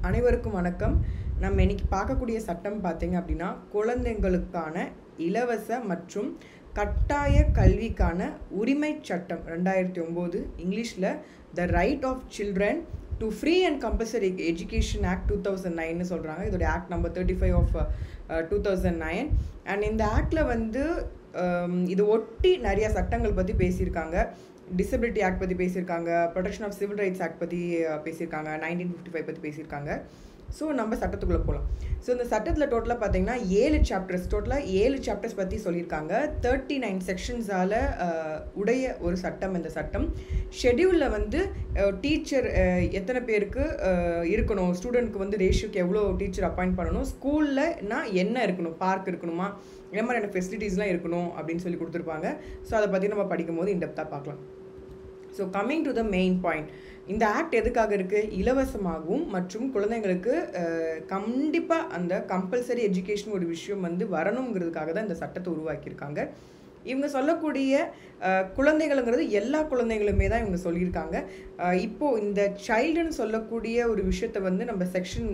அனைவருக்கும் வணக்கம் நம்ம இன்னைக்கு பார்க்கக்கூடிய சட்டம் பார்த்தீங்க அப்படின்னா குழந்தைங்களுக்கான இலவச மற்றும் கட்டாய கல்விக்கான உரிமை சட்டம் ரெண்டாயிரத்தி ஒம்பது இங்கிலீஷில் the right of children to free and compulsory education act two thousand நைன்னு சொல்கிறாங்க இதோட act number thirty five of two thousand nine and இந்த ஆக்டில் வந்து um, இது ஒட்டி நிறைய சட்டங்கள் பற்றி பேசியிருக்காங்க டிசபிலிட்டி ஆக்ட் பற்றி பேசியிருக்காங்க protection of civil rights act பற்றி பேசியிருக்காங்க நைன்டீன் ஃபிஃப்டி ஃபைவ் பற்றி பேசியிருக்காங்க ஸோ நம்ம சட்டத்துக்குள்ளே போகலாம் ஸோ இந்த சட்டத்தில் டோட்டலாக பார்த்தீங்கன்னா ஏழு சாப்டர்ஸ் டோட்டலாக ஏழு சாப்டர்ஸ் பற்றி சொல்லியிருக்காங்க தேர்ட்டி நைன் செக்ஷன்ஸால் உடைய ஒரு சட்டம் இந்த சட்டம் ஷெடியூலில் வந்து டீச்சர் எத்தனை பேருக்கு அஹ், இருக்கணும் ஸ்டூடெண்ட்க்கு வந்து ரேஷியோக்கு எவ்வளோ டீச்சர் அப்பாயிண்ட் பண்ணணும் ஸ்கூல்லனா என்ன இருக்கணும் பார்க் இருக்கணுமா என்ன மாதிரியான ஃபெசிலிட்டிஸ்லாம் இருக்கணும் அப்படின்னு சொல்லி கொடுத்துருப்பாங்க ஸோ அதை பற்றி நம்ம படிக்கும்போது இன்டெப்த்தாக பார்க்கலாம் so coming to the main point இந்த ஆக்ட் எதுக்காக இருக்குது இலவசமாகவும் மற்றும் குழந்தைங்களுக்கு கண்டிப்பாக அந்த கம்பல்சரி எஜுகேஷன் ஒரு விஷயம் வந்து வரணுங்கிறதுக்காக தான் இந்த சட்டத்தை உருவாக்கியிருக்காங்க இவங்க சொல்லக்கூடிய அஹ், குழந்தைகளுங்கிறது எல்லா குழந்தைகளுமே தான் இவங்க சொல்லியிருக்காங்க அஹ், இப்போ இந்த சைல்டுன்னு சொல்லக்கூடிய ஒரு விஷயத்தை வந்து நம்ம செக்ஷன்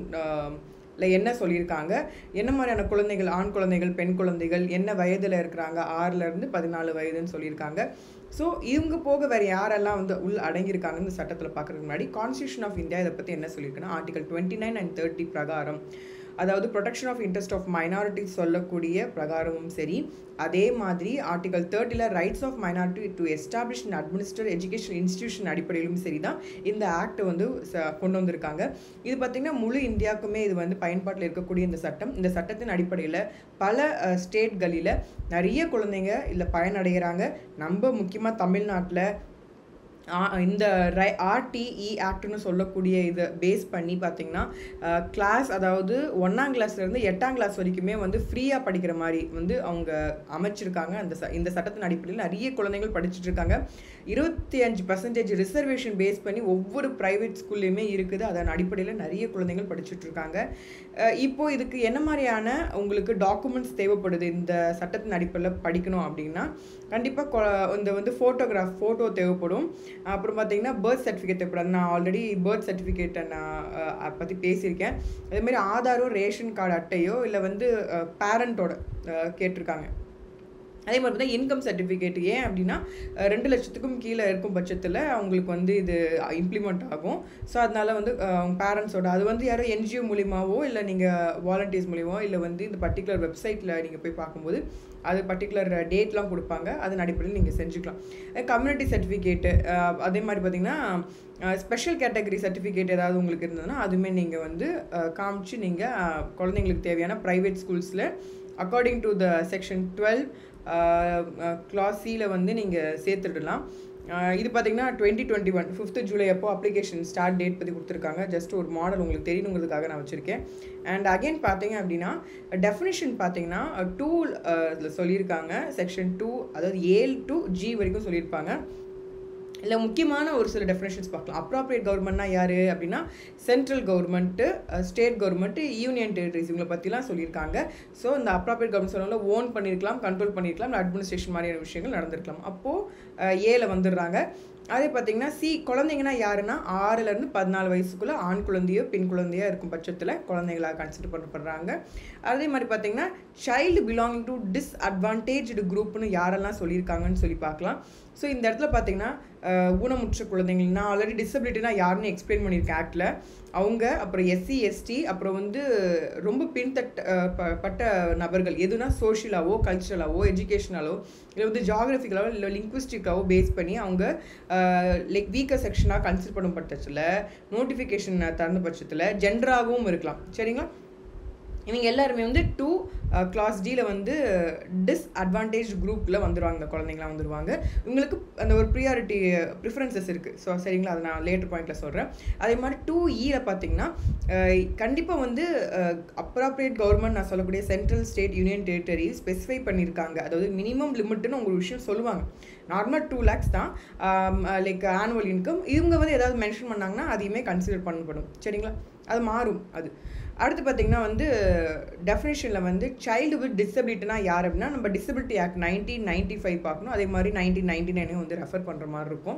ல என்ன சொல்லியிருக்காங்க என்ன மாதிரியான குழந்தைகள் ஆண் குழந்தைகள் பெண் குழந்தைகள் என்ன வயதில் இருக்கிறாங்க ஆறுலேருந்து பதினாலு வயதுன்னு சொல்லியிருக்காங்க ஸோ இவங்க போக வேறு யாரெல்லாம் வந்து உள் அடங்கியிருக்காங்க இந்த சட்டத்தில் பார்க்குறதுக்கு முன்னாடி கான்ஸ்டியூஷன் ஆஃப் இந்தியா இதை பற்றி என்ன சொல்லியிருக்குன்னா article twenty nine and thirty பிரகாரம் அதாவது protection of interest of minorities சொல்லக்கூடிய பிரகாரமும் சரி அதே மாதிரி ஆர்டிகல் தேர்ட்டியில் rights of minority to establish and administer education institution அடிப்படையிலும் சரி தான் இந்த ஆக்ட் வந்து ச- கொண்டு வந்திருக்காங்க இது பார்த்திங்கன்னா முழு இந்தியாவுக்குமே இது வந்து பயன்பாட்டில் இருக்கக்கூடிய இந்த சட்டம் இந்த சட்டத்தின் அடிப்படையில் பல ஸ்டேட்களில் நிறைய குழந்தைங்க இதில் பயனடைகிறாங்க நம்ம முக்கியமாக தமிழ்நாட்டில் ஆ- இந்த ரை ஆர்டிஇ ஆக்ட்னு சொல்லக்கூடிய இதை பேஸ் பண்ணி பார்த்தீங்கன்னா கிளாஸ் அதாவது ஒன்றாம் கிளாஸ்லேருந்து எட்டாம் கிளாஸ் வரைக்குமே வந்து ஃப்ரீயாக படிக்கிற மாதிரி வந்து அவங்க அமைச்சிருக்காங்க அந்த ச இந்த சட்டத்தின் அடிப்படையில் நிறைய குழந்தைகள் படிச்சுட்டு இருக்காங்க இருபத்தி அஞ்சு பர்சன்டேஜ் ரிசர்வேஷன் பேஸ் பண்ணி ஒவ்வொரு ப்ரைவேட் ஸ்கூல்லையுமே இருக்குது அதன் அடிப்படையில் நிறைய குழந்தைகள் படிச்சுட்டு இருக்காங்க அஹ் இப்போ இதுக்கு என்ன மாதிரியான உங்களுக்கு டாக்குமெண்ட்ஸ் தேவைப்படுது இந்த சட்டத்தின் அடிப்படையில் படிக்கணும் அப்படின்னா கண்டிப்பாக இந்த வந்து ஃபோட்டோகிராஃப் ஃபோட்டோ தேவைப்படும் அப்புறம் பார்த்தீங்கன்னா பர்த் சர்டிஃபிகேட் தேவைப்படாது நான் ஆல்ரெடி பர்த் சர்டிஃபிகேட்டை நான் பற்றி பேசியிருக்கேன் அதேமாதிரி ஆதாரோ ரேஷன் கார்டு அட்டையோ இல்லை வந்து பேரண்ட்டோட கேட்டிருக்காங்க அதே மாதிரி பார்த்தா இன்கம் சர்டிஃபிகேட் ஏன் அப்படின்னா அஹ், ரெண்டு லட்சத்துக்கும் கீழே இருக்கும் பட்சத்தில் அவங்களுக்கு வந்து இது இம்ப்ளிமெண்ட் ஆகும் ஸோ அதனால வந்து அஹ், அவங்க பேரண்ட்ஸோட அது வந்து யாரோ என்ஜிஓ மூலியமாவோ இல்லை நீங்கள் வாலண்டியர்ஸ் மூலியமாவோ இல்லை வந்து இந்த பர்டிகுலர் வெப்சைட்டில் நீங்கள் போய் பார்க்கும்போது அது பர்டிகுலர் டேட்லாம் கொடுப்பாங்க அதன் அடிப்படையில் நீங்கள் செஞ்சுக்கலாம் கம்யூனிட்டி சர்டிஃபிகேட்டு அதே மாதிரி பார்த்தீங்கன்னா ஸ்பெஷல் கேட்டகரி சர்டிஃபிகேட் ஏதாவது உங்களுக்கு இருந்ததுன்னா அதுவுமே நீங்கள் வந்து அஹ், காமிச்சு நீங்கள் குழந்தைங்களுக்கு தேவையான ப்ரைவேட் ஸ்கூல்ஸில் according to the section twelve class சியில் வந்து நீங்கள் சேர்த்துடலாம் அஹ் இது பார்த்தீங்கன்னா twenty twenty one fifth July அப்போ அப்ளிகேஷன் ஸ்டார்ட் டேட் பற்றி கொடுத்துருக்காங்க ஜஸ்ட் ஒரு மாடல் உங்களுக்கு தெரியணுங்கிறதுக்காக நான் வச்சுருக்கேன் அண்ட் அகைன் பார்த்தீங்க அப்படின்னா டெஃபினிஷன் பார்த்தீங்கன்னா டூ சொல்லியிருக்காங்க செக்ஷன் டூ அதாவது ஏழு டு ஜி வரைக்கும் சொல்லியிருப்பாங்க இல்லை முக்கியமான ஒரு சில டெஃபினேஷன்ஸ் பார்க்கலாம் அப்ராப்ரியேட் கவர்மெண்ட்னா யார் அப்படின்னா central government state government union territories இவங்களை பற்றிலாம் சொல்லியிருக்காங்க ஸோ இந்த அப்ராப்ரியேட் கவர்மெண்ட் சொன்னால ஓன் பண்ணியிருக்கலாம் கண்ட்ரோல் பண்ணியிருக்கலாம் அட்மினிஸ்ட்ரேஷன் மாதிரியான விஷயங்கள் நடந்திருக்கலாம் அப்போது ஏல வந்துடுறாங்க அதே பார்த்தீங்கன்னா சி குழந்தைங்கன்னா யாருன்னா ஆறுலேருந்து பதினாலு வயசுக்குள்ளே ஆண் குழந்தையோ பெண் குழந்தையோ இருக்கும் பட்சத்தில் குழந்தைங்களாக கன்சிடர் பண்ணப்படுறாங்க அதே மாதிரி பார்த்தீங்கன்னா சைல்டு பிலாங்கிங் டு டிஸ்அட்வான்டேஜ்டு குரூப்னு யாரெல்லாம் சொல்லியிருக்காங்கன்னு சொல்லி பார்க்கலாம் ஸோ இந்த இடத்துல பார்த்தீங்கன்னா அஹ், ஊனமுற்ற குழந்தைங்கள் நான் ஆல்ரெடி டிசபிலிட்டினா யாருன்னு எக்ஸ்பிளைன் பண்ணியிருக்கேன் ஆக்டில் அவங்க அப்புறம் எஸ்சி எஸ்டி அப்புறம் வந்து ரொம்ப பின்தட்ட அஹ், ப- பட்ட நபர்கள் எதுனா சோஷியலாவோ கல்ச்சுரலாவோ எஜுகேஷனலோ இல்லை வந்து ஜாகிரபிக்கலாவோ இல்லை லிங்குவிஸ்டிக்காவோ பேஸ் பண்ணி அவங்க லைக் வீக்கர் செக்ஷனாக கன்சிடர் பண்ணும் பட்சத்தில் நோட்டிஃபிகேஷன் தகுந்த பட்சத்தில் ஜென்டராகவும் இருக்கலாம் சரிங்களா இவங்க எல்லாருமே வந்து டூ கிளாஸ் டியில் வந்து டிஸ்அட்வான்டேஜ் குரூப்பில் வந்துடுவாங்க இந்த குழந்தைங்களாம் வந்துடுவாங்க இவங்களுக்கு அந்த ஒரு ப்ரியாரிட்டி ப்ரிஃபரன்சஸ் இருக்குது ஸோ சரிங்களா அதை நான் லேட்டர் பாயிண்ட்டில் சொல்கிறேன் அதே மாதிரி டூ இயில் பார்த்தீங்கன்னா கண்டிப்பாக வந்து அப்ராப்ரியேட் கவர்மெண்ட் நான் சொல்லக்கூடிய central state union territory specify பண்ணியிருக்காங்க அதாவது மினிமம் லிமிட்னு ஒரு விஷயம் சொல்லுவாங்க நார்மல் டூ லேக்ஸ் தான் லைக் ஆனுவல் இன்கம் இவங்க வந்து ஏதாவது மென்ஷன் பண்ணாங்கன்னா அதையுமே கன்சிடர் பண்ணப்படும் சரிங்களா அது மாறும் அது அடுத்து பார்த்தீங்கன்னா வந்து டெஃபினேஷனில் வந்து சைல்டு வித் டிசபிலிட்டினா யார் அப்படின்னா நம்ம disability act nineteen ninety five பார்க்கணும் அதே மாதிரி நைன்டீன் நைன்டி நைனையும் வந்து ரெஃபர் பண்ணுற மாதிரி இருக்கும்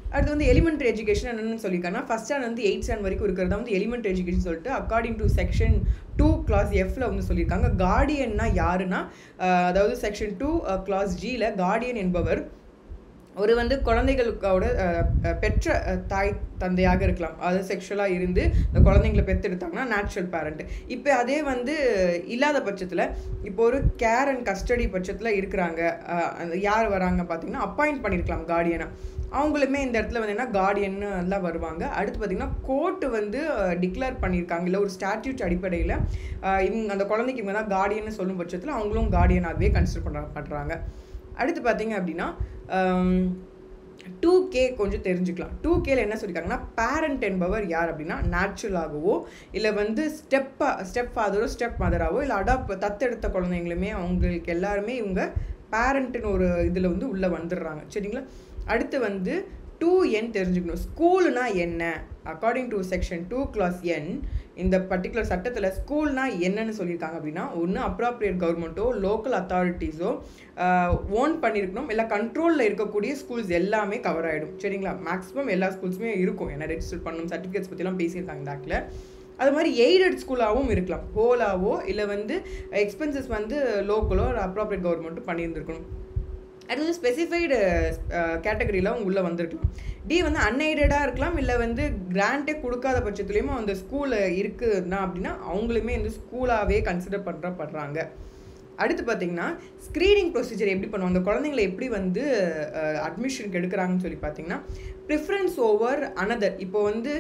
அடுத்து வந்து எலிமெண்ட்ரி எஜுகேஷன் என்னென்னு சொல்லியிருக்காங்கன்னா ஃபஸ்ட் ஸ்டாண்ட் வந்து எயிட் ஸ்டாண்ட் வரைக்கும் இருக்கிறதா வந்து எலிமெண்ட்ரி எஜுகேஷன் சொல்லிட்டு according to section two class எஃப்ல வந்து சொல்லியிருக்காங்க கார்டியன்னா யாருன்னா அஹ், அதாவது செக்ஷன் டூ கிளாஸ் ஜியில் கார்டியன் என்பவர் ஒரு வந்து குழந்தைகளுக்கோட அஹ், அஹ், பெற்ற அஹ், தாய் தந்தையாக இருக்கலாம் அது செக்ஷுவலாக இருந்து இந்த குழந்தைங்களை பெற்றெடுத்தாங்கன்னா நேச்சுரல் பேரண்ட் இப்போ அதே வந்து இல்லாத பட்சத்தில் இப்போ ஒரு கேர் அண்ட் கஸ்டடி பட்சத்தில் இருக்கிறாங்க அஹ், அந்த யார் வராங்க பார்த்தீங்கன்னா அப்பாயிண்ட் பண்ணியிருக்கலாம் கார்டியனை அவங்களுமே இந்த இடத்துல வந்து என்ன கார்டியன் எல்லாம் வருவாங்க அடுத்து பார்த்தீங்கன்னா கோர்ட்டு வந்து டிக்ளேர் பண்ணியிருக்காங்க இல்லை ஒரு ஸ்டாட்யூட் அடிப்படையில் இவங்க அந்த குழந்தைக்கு இவங்க தான் கார்டியன்னு சொல்லும் பட்சத்தில் அவங்களும் கார்டியனாகவே கன்சிடர் பண்ண பண்ணுறாங்க அடுத்து பார்த்தீங்க அப்படின்னா டூ கே கொஞ்சம் தெரிஞ்சுக்கலாம் டூ கேல என்ன சொல்லியிருக்காங்கன்னா பேரண்ட் என்பவர் யார் அப்படின்னா நேச்சுரலாகவோ இல்லை வந்து ஸ்டெப்பா ஸ்டெப் ஃபாதரோ ஸ்டெப் மதராவோ இல்லை அடாப் தத்தெடுத்த குழந்தைங்களுமே அவங்களுக்கு எல்லாருமே இவங்க பேரண்ட்டுன்னு ஒரு இதில் வந்து உள்ளே வந்துடுறாங்க சரிங்களா அடுத்து வந்து டூ என் தெரிஞ்சுக்கணும் ஸ்கூலுனா என்ன according to section two class N இந்த பர்டிகுலர் சட்டத்தில் ஸ்கூல்னா என்னன்னு சொல்லியிருக்காங்க அப்படின்னா ஒன்று அப்ராப்ரியேட் கவர்மெண்ட்டோ லோக்கல் அத்தாரிட்டிஸோ ஓன் பண்ணியிருக்கணும் இல்லை கண்ட்ரோலில் இருக்கக்கூடிய ஸ்கூல்ஸ் எல்லாமே கவர் ஆகிடும் சரிங்களா மேக்ஸிமம் எல்லா ஸ்கூல்ஸுமே இருக்கும் ஏன்னா ரெஜிஸ்டர் பண்ணணும் சர்டிஃபிகேட்ஸ் பற்றிலாம் பேசியிருக்காங்க இந்த ஆக்டில் அது மாதிரி எய்டட் ஸ்கூலாகவும் இருக்கலாம் ஹோலாவோ இல்லை வந்து எக்ஸ்பென்சஸ் வந்து லோக்கலோ அப்ராப்ரியேட் கவர்மெண்ட்டும் பண்ணியிருந்துருக்கணும் அடுத்தது ஸ்பெசிஃபைடு கேட்டகரியில் அவங்க உள்ளே வந்திருக்கலாம் டி வந்து அன்எய்டடாக இருக்கலாம் இல்லை வந்து கிராண்டே கொடுக்காத பட்சத்துலேயுமே அந்த ஸ்கூலில் இருக்குதுன்னா அப்படின்னா அவங்களுமே வந்து ஸ்கூலாகவே கன்சிடர் பண்ணுறப்படுறாங்க அடுத்து பார்த்தீங்கன்னா ஸ்க்ரீனிங் ப்ரொசீஜர் எப்படி பண்ணுவாங்க அந்த குழந்தைங்களை எப்படி வந்து அட்மிஷனுக்கு எடுக்கிறாங்கன்னு சொல்லி பார்த்தீங்கன்னா ப்ரிஃபரன்ஸ் ஓவர் அனதர் இப்போ வந்து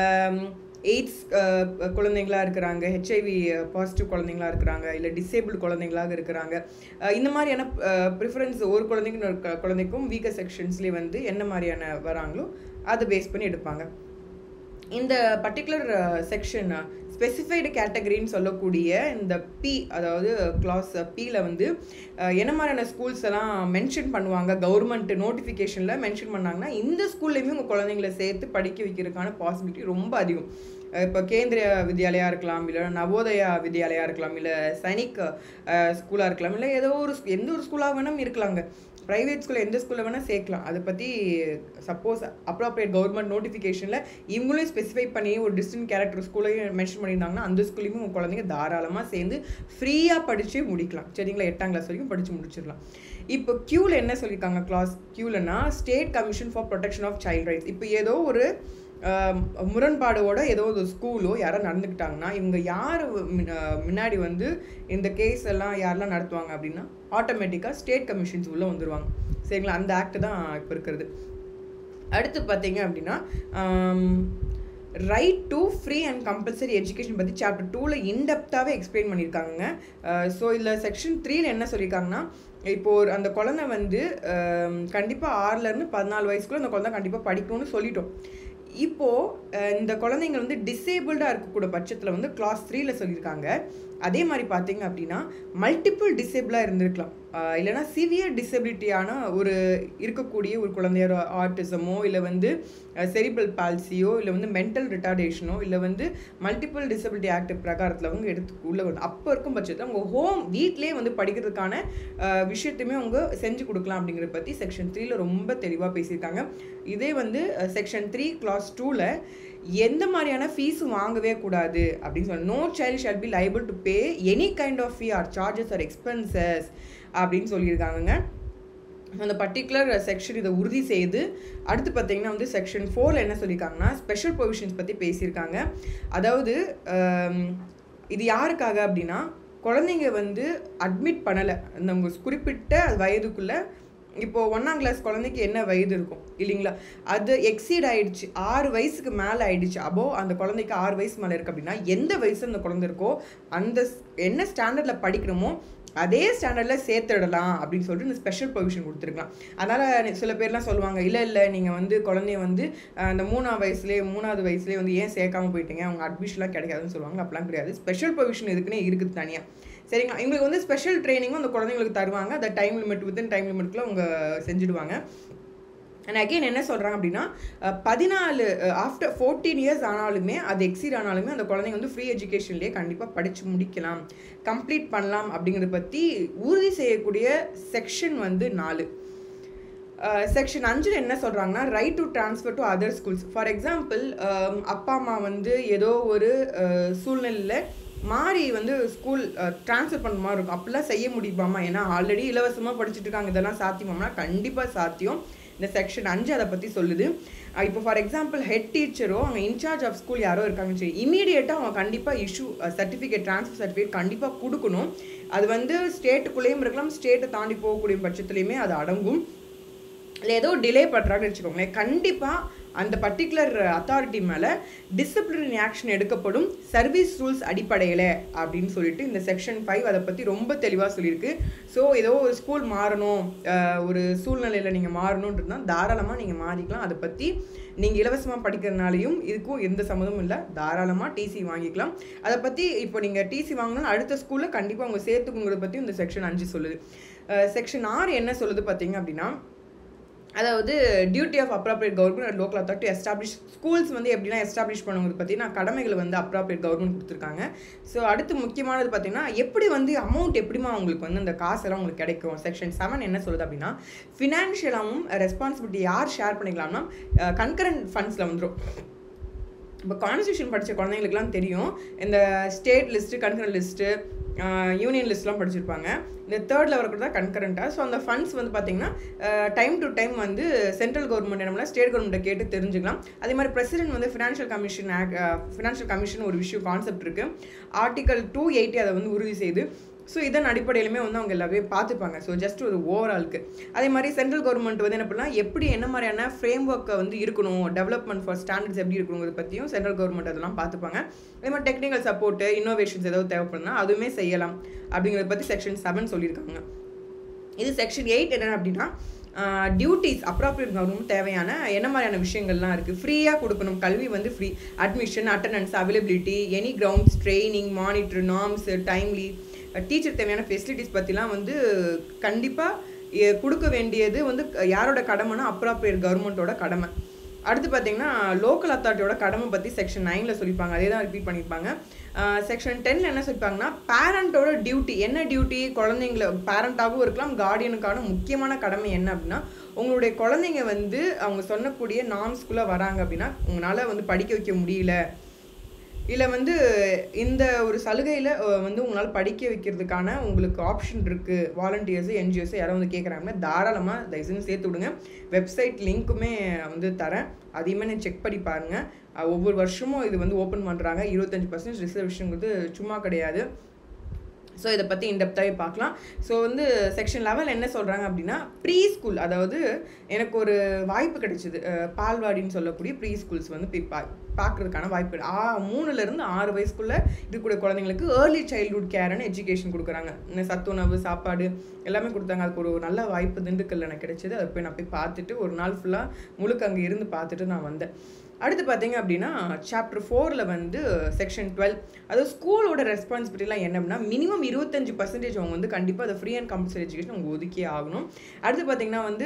எய்ட்ஸ் குழந்தைங்களா இருக்கிறாங்க ஹெச்ஐவி பாசிட்டிவ் குழந்தைங்களா இருக்கிறாங்க இல்லை டிசேபிள் குழந்தைங்களாக இருக்கிறாங்க அஹ் இந்த மாதிரியான ப்ரிஃபரன்ஸ் ஒரு குழந்தைக்கு இன்னொரு கு- குழந்தைக்கும் வீக்கர் செக்ஷன்ஸ்லேயே வந்து என்ன மாதிரியான வராங்களோ அதை பேஸ் பண்ணி எடுப்பாங்க இந்த பர்டிகுலர் செக்ஷன் ஸ்பெசிஃபைடு கேட்டகரின்னு சொல்லக்கூடிய இந்த பி அதாவது கிளாஸ் பியில் வந்து அஹ், என்ன மாதிரியான ஸ்கூல்ஸ் எல்லாம் மென்ஷன் பண்ணுவாங்க கவர்மெண்ட் நோட்டிஃபிகேஷனில் மென்ஷன் பண்ணாங்கன்னா இந்த ஸ்கூல்லையுமே உங்கள் குழந்தைங்களை சேர்த்து படிக்க வைக்கிறதுக்கான பாசிபிலிட்டி ரொம்ப அதிகம் அஹ், இப்போ கேந்திரிய வித்யாலயா இருக்கலாம் இல்லை நவோதயா வித்யாலயா இருக்கலாம் இல்லை சைனிக் ஸ்கூலாக இருக்கலாம் இல்லை ஏதோ ஒரு ஸ்- எந்த ஒரு ஸ்கூலாக வேணும் இருக்கலாங்க ப்ரைவேட் ஸ்கூலில் எந்த ஸ்கூலில் வேணால் சேர்க்கலாம் அதை பற்றி சப்போஸ் அப்ராப்ரியேட் கவர்மெண்ட் நோட்டிஃபிகேஷனில் இவங்களும் ஸ்பெசிஃபை பண்ணி ஒரு டிஸ்டன்ட் கேரக்டர் ஸ்கூலையும் மென்ஷன் பண்ணியிருந்தாங்கன்னா அந்த ஸ்கூல்லையும் உங்கள் குழந்தைங்க தாராளமாக சேர்ந்து ஃப்ரீயாக படித்து முடிக்கலாம் சரிங்களா எட்டாம் கிளாஸ் வரைக்கும் படித்து முடிச்சிடலாம் இப்போ க்யூவில் என்ன சொல்லியிருக்காங்க கிளாஸ் க்யூலனா state commission for protection of child rights இப்போ ஏதோ ஒரு ஆஹ், முரண்பாடோட ஏதோ ஒரு ஸ்கூலோ யாரோ நடந்துக்கிட்டாங்கன்னா இவங்க யார் முன்னாடி வந்து இந்த கேஸ் எல்லாம் யாரெல்லாம் நடத்துவாங்க அப்படின்னா ஆட்டோமேட்டிக்காக ஸ்டேட் கமிஷன்ஸ் உள்ளே வந்துருவாங்க சரிங்களா அந்த ஆக்ட் தான் இப்போ இருக்கிறது அடுத்து பார்த்தீங்க அப்படின்னா right to free and compulsory education பற்றி சாப்டர் டூவில் இன்டெப்த்தாகவே எக்ஸ்பிளைன் பண்ணியிருக்காங்க ஸோ இதில் செக்ஷன் த்ரீல என்ன சொல்லியிருக்காங்கன்னா இப்போ ஒரு அந்த குழந்தை வந்து கண்டிப்பாக ஆறுலேருந்து பதினாலு வயசுக்குள்ள அந்த குழந்தை கண்டிப்பாக படிக்கணும்னு சொல்லிட்டோம் இப்போது இந்த குழந்தைங்க வந்து டிசேபிள்டாக இருக்கக்கூடிய பட்சத்தில் வந்து கிளாஸ் த்ரீல சொல்லியிருக்காங்க அதே மாதிரி பார்த்தீங்க அப்படின்னா மல்டிபிள் டிசேபிளாக இருந்திருக்கலாம் ஆஹ் இல்லைன்னா சிவியர் டிசபிலிட்டியான ஒரு இருக்கக்கூடிய ஒரு குழந்தையோட ஆர்டிசமோ இல்லை வந்து செரிபிள் பால்சியோ இல்லை வந்து மென்டல் ரிட்டார்டேஷனோ இல்லை வந்து மல்டிபிள் டிசபிலிட்டி ஆக்ட் பிரகாரத்தில் அவங்க எடுத்து உள்ள வந்து அப்போ இருக்கும் பட்சத்தில் அவங்க ஹோம் வீட்லேயே வந்து படிக்கிறதுக்கான ஆஹ் விஷயத்தையுமே அவங்க செஞ்சு கொடுக்கலாம் அப்படிங்கிறத பற்றி செக்ஷன் த்ரீல ரொம்ப தெளிவாக பேசியிருக்காங்க இதே வந்து செக்ஷன் த்ரீ கிளாஸ் டூவில் எந்த மாதிரியான ஃபீஸும் வாங்கவே கூடாது அப்படின்னு சொல்லி no child shall be liable to pay any kind of fee or charges or expenses அப்படின்னு சொல்லியிருக்காங்கங்க அந்த பர்டிகுலர் செக்ஷன் இதை உறுதி செய்து அடுத்து பார்த்தீங்கன்னா வந்து செக்ஷன் ஃபோரில் என்ன சொல்லியிருக்காங்கன்னா ஸ்பெஷல் ப்ரொவிஷன்ஸ் பற்றி பேசியிருக்காங்க அதாவது ஆம், இது யாருக்காக அப்படின்னா குழந்தைங்க வந்து அட்மிட் பண்ணலை அந்த உங்க குறிப்பிட்ட வயதுக்குள்ளே இப்போ ஒன்றாம் கிளாஸ் குழந்தைக்கு என்ன வயது இருக்கும் இல்லைங்களா அது எக்ஸீட் ஆயிடுச்சு ஆறு வயசுக்கு மேலே ஆயிடுச்சு அப்போ அந்த குழந்தைக்கு ஆறு வயசு மேலே இருக்கு அப்படின்னா எந்த வயசு அந்த குழந்தை இருக்கோ அந்த ஸ்- என்ன ஸ்டாண்டர்டில் படிக்கணுமோ அதே ஸ்டாண்டர்டில் சேர்த்துடலாம் அப்படின்னு சொல்லிட்டு இந்த ஸ்பெஷல் ப்ரொவிஷன் கொடுத்துருக்கலாம் அதனால் சில பேர்லாம் சொல்லுவாங்க இல்லை இல்லை நீங்கள் வந்து குழந்தைய வந்து அஹ், அந்த மூணாவது வயசுலேயே மூணாவது வயசுலேயே வந்து ஏன் சேர்க்காம போயிட்டீங்க அவங்க அட்மிஷன்லாம் கிடைக்காதுன்னு சொல்லுவாங்க அப்படிலாம் கிடையாது ஸ்பெஷல் ப்ரொவிஷன் இதுக்குன்னே இருக்குது தனியாக சரிங்களா இவங்களுக்கு வந்து ஸ்பெஷல் ட்ரைனிங்கும் அந்த குழந்தைங்களுக்கு தருவாங்க அந்த டைம் லிமிட் வித்தின் டைம் லிமிட்குள்ள அவங்க செஞ்சுடுவாங்க அண்ட் அகைன் என்ன சொல்கிறாங்க அப்படின்னா அஹ், பதினாலு ஆஃப்டர் ஃபோர்டீன் இயர்ஸ் ஆனாலுமே அது எக்ஸீட் ஆனாலுமே அந்த குழந்தைங்க வந்து ஃப்ரீ எஜுகேஷன்லேயே கண்டிப்பாக படித்து முடிக்கலாம் கம்ப்ளீட் பண்ணலாம் அப்படிங்கிறத பற்றி உறுதி செய்யக்கூடிய செக்ஷன் வந்து நாலு செக்ஷன் அஞ்சில் என்ன சொல்கிறாங்கன்னா right to transfer to other schools for example அப்பா அம்மா வந்து ஏதோ ஒரு சூழ்நிலையில் மாறி வந்து ஸ்கூல் ட்ரான்ஸ்ஃபர் பண்ணுற மாதிரி இருக்கும் அப்படிலாம் செய்ய முடியுமாமா ஏன்னா ஆல்ரெடி இலவசமாக படிச்சுட்டு இருக்காங்க இதெல்லாம் சாத்தியமாம்னா கண்டிப்பாக சாத்தியம் இந்த செக்ஷன் அஞ்சு அதை பற்றி சொல்லுது இப்போ ஃபார் எக்ஸாம்பிள் ஹெட் டீச்சரோ அவங்க இன்சார்ஜ் ஆஃப் ஸ்கூல் யாரோ இருக்காங்கன்னு சொல்லி இமீடியட்டாக அவங்க கண்டிப்பாக இஷ்யூ சர்டிஃபிகேட் ட்ரான்ஸ்ஃபர் சர்டிஃபிகேட் கண்டிப்பாக கொடுக்கணும் அது வந்து ஸ்டேட்டுக்குள்ளேயும் இருக்கலாம் ஸ்டேட்டை தாண்டி போகக்கூடிய பட்சத்துலையுமே அது அடங்கும் இல்லை ஏதோ டிலே பண்ணுறாங்கன்னு வச்சுக்கோங்களேன் கண்டிப்பாக அந்த பர்டிகுலர் அத்தாரிட்டி மேலே டிசிப்ளினரி ஆக்ஷன் எடுக்கப்படும் சர்வீஸ் ரூல்ஸ் அடிப்படையில் அப்படின்னு சொல்லிட்டு இந்த செக்ஷன் ஃபைவ் அதை பற்றி ரொம்ப தெளிவாக சொல்லியிருக்கு ஸோ ஏதோ ஒரு ஸ்கூல் மாறணும் ஒரு சூழ்நிலையில் நீங்கள் மாறணுன்றது தான் தாராளமாக நீங்கள் மாறிக்கலாம் அதை பற்றி நீங்கள் இலவசமாக படிக்கிறதுனாலையும் இதுக்கும் எந்த சம்மதமும் இல்லை தாராளமாக டிசி வாங்கிக்கலாம் அதை பற்றி இப்போ நீங்கள் டிசி வாங்கினா அடுத்த ஸ்கூலில் கண்டிப்பாக அவங்க சேர்த்துக்குங்கிறத பற்றி இந்த செக்ஷன் அஞ்சு சொல்லுது செக்ஷன் ஆறு என்ன சொல்லுது பார்த்தீங்க அப்படின்னா அதாவது duty of appropriate government and local authority establish schools வந்து எப்படின்னா எஸ்டாப்ளிஷ் பண்ணுங்கிறது பார்த்தீங்கன்னா கடமைகள் வந்து அப்ராப்ரியேட் கவர்மெண்ட் கொடுத்துருக்காங்க ஸோ அடுத்து முக்கியமானது பார்த்தீங்கன்னா எப்படி வந்து அமௌண்ட் எப்படிமா அவங்களுக்கு வந்து அந்த காசெல்லாம் உங்களுக்கு கிடைக்கும் செக்ஷன் செவன் என்ன சொல்லுது அப்படின்னா ஃபினான்ஷியலாகவும் ரெஸ்பான்சிபிலிட்டி யார் ஷேர் பண்ணிக்கலாம்னா கன்கரண்ட் ஃபண்ட்ஸில் வந்துடும் இப்போ கான்ஸ்டியூஷன் படித்த குழந்தைங்களுக்குலாம் தெரியும் இந்த state list concurrent list union லிஸ்ட்லாம் படிச்சிருப்பாங்க இந்த தேர்ட் லெவலுக்கு தான் கன்கரண்ட்டாக ஸோ அந்த ஃபண்ட்ஸ் வந்து பார்த்திங்கன்னா டைம் டு டைம் வந்து சென்ட்ரல் கவர்மெண்ட் என்ன ஸ்டேட் கவர்மெண்ட்டை கேட்டு தெரிஞ்சுக்கலாம் அதே மாதிரி பிரசிடென்ட் வந்து financial commission act financial commission ஒரு விஷயம் கான்செப்ட் இருக்குது ஆர்டிகல் டூ எயிட்டி அதை வந்து உறுதி செய்து ஸோ இதன் அடிப்படையிலுமே வந்து அவங்க எல்லாமே பார்த்துப்பாங்க ஸோ ஜஸ்ட் ஒரு ஓவராலுக்கு அதே மாதிரி சென்ட்ரல் கவர்மெண்ட் வந்து என்ன பண்ணலாம் எப்படி என்ன மாதிரியான ஃப்ரேம் ஒர்க்கை வந்து இருக்கணும் டெவலப்மெண்ட் ஃபார் ஸ்டாண்டர்ட்ஸ் எப்படி இருக்கணுங்கிறத பற்றியும் சென்ட்ரல் கவர்மெண்ட் அதெல்லாம் பார்த்துப்பாங்க அதே மாதிரி டெக்னிக்கல் சப்போர்ட்டு இன்னோவேஷன்ஸ் ஏதாவது தேவைப்படுதுன்னா அதுவுமே செய்யலாம் அப்படிங்கிறத பற்றி செக்ஷன் செவன் சொல்லியிருக்காங்க இது செக்ஷன் எயிட் என்ன அப்படின்னா டியூட்டிஸ் அப்ராப்ரியேட் கவர்மெண்ட் தேவையான என்ன மாதிரியான விஷயங்கள்லாம் இருக்குது ஃப்ரீயாக கொடுக்கணும் கல்வி வந்து free admission attendance availability any grounds training monitor norms timely teacher தேவையான ஃபெசிலிட்டிஸ் பற்றிலாம் வந்து கண்டிப்பாக கொடுக்க வேண்டியது வந்து யாரோட கடமைனா அப்ராப்ரியேட் கவர்மெண்ட்டோட கடமை அடுத்து பார்த்தீங்கன்னா லோக்கல் அத்தாரிட்டியோட கடமை பற்றி செக்ஷன் நைனில் சொல்லியிருப்பாங்க அதே தான் ரிப்பீட் பண்ணியிருப்பாங்க செக்ஷன் டென்னில் என்ன சொல்லியிருப்பாங்கன்னா பேரண்ட்டோட டியூட்டி என்ன டியூட்டி குழந்தைங்கள பேரண்ட்டாகவும் இருக்கலாம் கார்டியனுக்கான முக்கியமான கடமை என்ன அப்படின்னா உங்களுடைய குழந்தைங்க வந்து அவங்க சொன்னக்கூடிய நாம்ஸ்குள்ளே வராங்க அப்படின்னா உங்களால் வந்து படிக்க வைக்க முடியல இல்லை வந்து இந்த ஒரு சலுகையில் வந்து உங்களால் படிக்க வைக்கிறதுக்கான உங்களுக்கு ஆப்ஷன் இருக்குது வாலண்டியர்ஸு என்ஜிஓஸு யாரும் வந்து கேட்குறாங்கன்னா தாராளமாக தயவுசெய்து சேர்த்து விடுங்க வெப்சைட் லிங்க்குமே வந்து தரேன் அதையுமே நான் செக் பண்ணி பாருங்கள் ஒவ்வொரு வருஷமும் இது வந்து ஓப்பன் பண்ணுறாங்க இருபத்தஞ்சி பர்சன்ட் ரிசர்வேஷனுங்கிறது சும்மா கிடையாது ஸோ இதை பற்றி இன்டெப்த்தாகவே பார்க்கலாம் ஸோ வந்து செக்ஷன் லெவல் என்ன சொல்கிறாங்க அப்படின்னா ப்ரீ ஸ்கூல் அதாவது எனக்கு ஒரு வாய்ப்பு கிடைச்சிது பால்வாடின்னு சொல்லக்கூடிய ப்ரீ ஸ்கூல்ஸ் வந்து போய் பா பார்க்குறதுக்கான வாய்ப்பு ஆ மூணுலேருந்து ஆறு வயசுக்குள்ளே இருக்கக்கூடிய குழந்தைங்களுக்கு ஏர்லி சைல்ட்ஹுட் கேர்னு எஜுகேஷன் கொடுக்குறாங்க இந்த சத்துணவு சாப்பாடு எல்லாமே கொடுத்தாங்க அதுக்கு ஒரு நல்ல வாய்ப்பு திண்டுக்கல்ல எனக்கு கிடைச்சிது அதை போய் நான் போய் பார்த்துட்டு ஒரு நாள் ஃபுல்லாக முழுக்க அங்கே இருந்து பார்த்துட்டு நான் வந்தேன் அடுத்து பார்த்தீங்க அப்படின்னா சாப்டர் ஃபோரில் வந்து செக்ஷன் டுவெல் அதாவது ஸ்கூலோட ரெஸ்பான்சிபிலிட்டிலாம் என்ன அப்படின்னா மினிமம் இருபத்தஞ்சு பர்சன்டேஜ் அவங்க வந்து கண்டிப்பாக அதை ஃப்ரீ அண்ட் கம்பல்சரி எஜுகேஷன் அவங்க ஒதுக்கியே ஆகணும் அடுத்து பார்த்தீங்கன்னா வந்து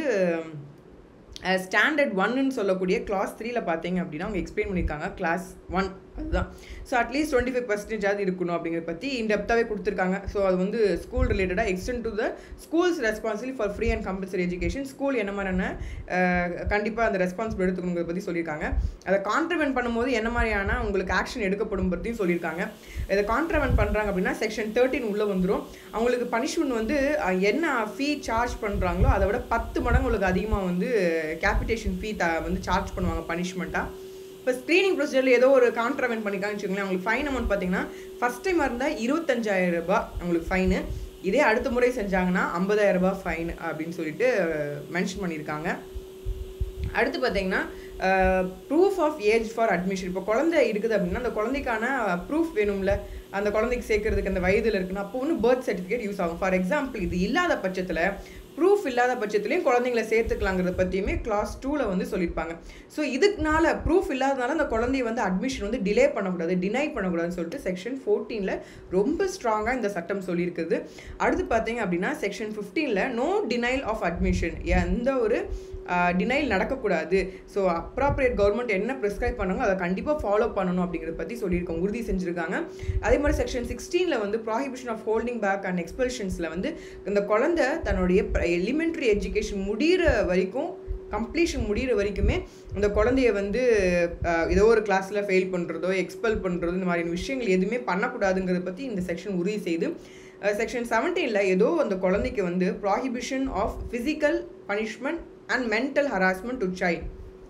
ஸ்டாண்டர்ட் ஒன்னு சொல்லக்கூடிய கிளாஸ் த்ரீல பார்த்தீங்க அப்படின்னா அவங்க எக்ஸ்பிளைன் பண்ணியிருக்காங்க கிளாஸ் ஒன் அதுதான் ஸோ அட்லீஸ்ட் டுவெண்ட்டி ஃபைவ் பர்சன்டேஜாவது இருக்கணும் அப்படிங்கிறத பற்றி இன்டெப்த்தாகவே கொடுத்துருக்காங்க ஸோ அது வந்து ஸ்கூல் ரிலேட்டடாக extent to the schools responsibility for free and compulsory education school என்ன மாதிரியான கண்டிப்பாக அந்த ரெஸ்பான்சிபிள் எடுத்துக்கணுங்கிறத பற்றி சொல்லியிருக்காங்க அதை கான்ட்ரிவென்ட் பண்ணும்போது என்ன மாதிரியான உங்களுக்கு ஆக்ஷன் எடுக்கப்படும் பற்றியும் சொல்லியிருக்காங்க இதை கான்ட்ரவென்ட் பண்ணுறாங்க அப்படின்னா செக்ஷன் தேர்ட்டின் உள்ளே வந்துடும் அவங்களுக்கு பனிஷ்மெண்ட் வந்து என்ன ஃபீ சார்ஜ் பண்ணுறாங்களோ அதை விட பத்து மடங்கு உங்களுக்கு அதிகமாக வந்து கேபிட்டேஷன் ஃபீ த வந்து சார்ஜ் பண்ணுவாங்க பனிஷ்மெண்ட்டாக இப்போ ஸ்க்ரீனிங் ப்ரொசீஜரில் ஏதோ ஒரு கான்ட்ரவென்ட் பண்ணிக்கான்னு வச்சுக்கோங்களேன் அவங்களுக்கு ஃபைன் அமௌண்ட் பார்த்தீங்கன்னா ஃபஸ்ட் டைம் இருந்தால் இருபத்தஞ்சாயிரம் ரூபாய் அவங்களுக்கு ஃபைனு இதே அடுத்த முறை செஞ்சாங்கன்னா ஐம்பதாயிரம் ரூபாய் ஃபைன் அப்படின்னு சொல்லிட்டு மென்ஷன் பண்ணியிருக்காங்க அடுத்து பார்த்தீங்கன்னா proof of age for admission இப்போ குழந்தை இருக்குது அப்படின்னா அந்த குழந்தைக்கான ப்ரூஃப் வேணும்ல அந்த குழந்தைக்கு சேர்க்கறதுக்கு அந்த வயதில் இருக்குன்னா அப்போ ஒன்று பர்த் சர்டிஃபிகேட் யூஸ் ஆகும் ஃபார் எக்ஸாம்பிள் இது இல்லாத பட்சத்தில் ப்ரூஃப் இல்லாத பட்சத்துலையும் குழந்தைங்களை சேர்த்துக்கலாங்கிறத பற்றியுமே கிளாஸ் டூவில் வந்து சொல்லியிருப்பாங்க ஸோ இதுக்குனால ப்ரூஃப் இல்லாதனால அந்த குழந்தைய வந்து அட்மிஷன் வந்து டிலே பண்ணக்கூடாது டினை பண்ணக்கூடாதுன்னு சொல்லிட்டு செக்ஷன் ஃபோர்டீனில் ரொம்ப ஸ்ட்ராங்காக இந்த சட்டம் சொல்லியிருக்குது அடுத்து பார்த்தீங்க அப்படின்னா செக்ஷன் ஃபிஃப்டீனில் நோ டினைல் ஆஃப் அட்மிஷன் எந்த ஒரு டினைல் நடக்கக்கூடாது ஸோ அப்ராப்ரியேட் கவர்மெண்ட் என்ன ப்ரிஸ்கிரைப் பண்ணாங்க அதை கண்டிப்பாக ஃபாலோ பண்ணணும் அப்படிங்கிறத பற்றி சொல்லியிருக்காங்க உறுதி செஞ்சுருக்காங்க அதே மாதிரி செக்ஷன் சிக்ஸ்டீனில் வந்து prohibition of holding back and எக்ஸ்பல்ஷன்ஸில் வந்து இந்த குழந்தை தன்னுடைய எலிமெண்ட்ரி எஜுகேஷன் முடிகிற வரைக்கும் கம்ப்ளீஷன் முடிகிற வரைக்குமே அந்த குழந்தைய வந்து அஹ், ஏதோ ஒரு கிளாஸில் ஃபெயில் பண்ணுறதோ எக்ஸ்பெல் பண்ணுறதோ இந்த மாதிரியான விஷயங்கள் எதுவுமே பண்ணக்கூடாதுங்கிறத பற்றி இந்த செக்ஷன் உறுதி செய்து செக்ஷன் செவன்டீனில் ஏதோ அந்த குழந்தைக்கு வந்து prohibition of physical punishment and mental harassment to child